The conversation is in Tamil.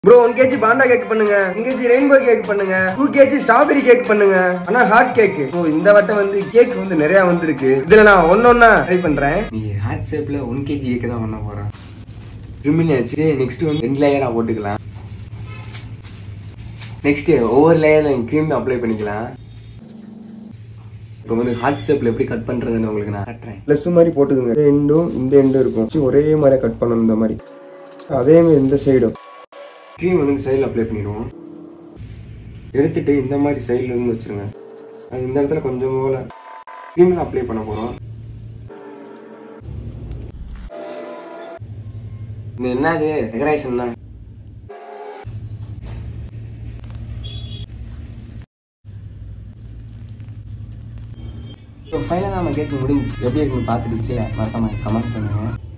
bro one KG panda cake பண்ணுங்க ஒன் கேஜி ரெயின்போ கேக் பண்ணுங்க டூ கேஜி ஸ்ட்ராபெரி கேக் பண்ணுங்க ஆனா ஹாட் கேக் ஸோ இந்த வட்டம் வந்து கேக் வந்து நிறைய வந்திருக்கு இதுல நான் ஒன்னொன்னா ட்ரை பண்றேன் நீ ஹார்ட் ஷேப்ல ஒன் கேஜி கேக் தான் பண்ண போறேன் ரிமினியாச்சு நெக்ஸ்ட் வந்து ரெண்டு லேயரா போட்டுக்கலாம் நெக்ஸ்ட் ஒவ்வொரு லேயர்ல க்ரீம் அப்ளை பண்ணிக்கலாம் இப்போ வந்து ஹார்ட் ஷேப்ல எப்படி கட் பண்றதுன்னு உங்களுக்கு நான் கட்டுறேன் ப்ளஸ் மாதிரி போட்டுக்கோங்க இந்த எண்டும் இந்த எண்டும் இருக்கும் வச்சு ஒரே மாதிரி கட் பண்ணணும் இந்த மாதிரி அதே மாதிரி இந்த சைடும் க்ரீம் வந்து இந்த சைடில் அப்ளை பண்ணிடுவோம் எடுத்துட்டு இந்த மாதிரி சைடில் இருந்து வச்சிருங்க அது இந்த இடத்துல கொஞ்சம் போல க்ரீம் தான் அப்ளை பண்ண போகிறோம் இது என்னது டெக்கரேஷன் தான் இப்போ ஃபைனலாக நம்ம கேட்க முடிஞ்சுச்சு எப்படி இருக்குன்னு பார்த்துட்டு கீழே மறக்காம கமெண்ட் பண்ணுங்க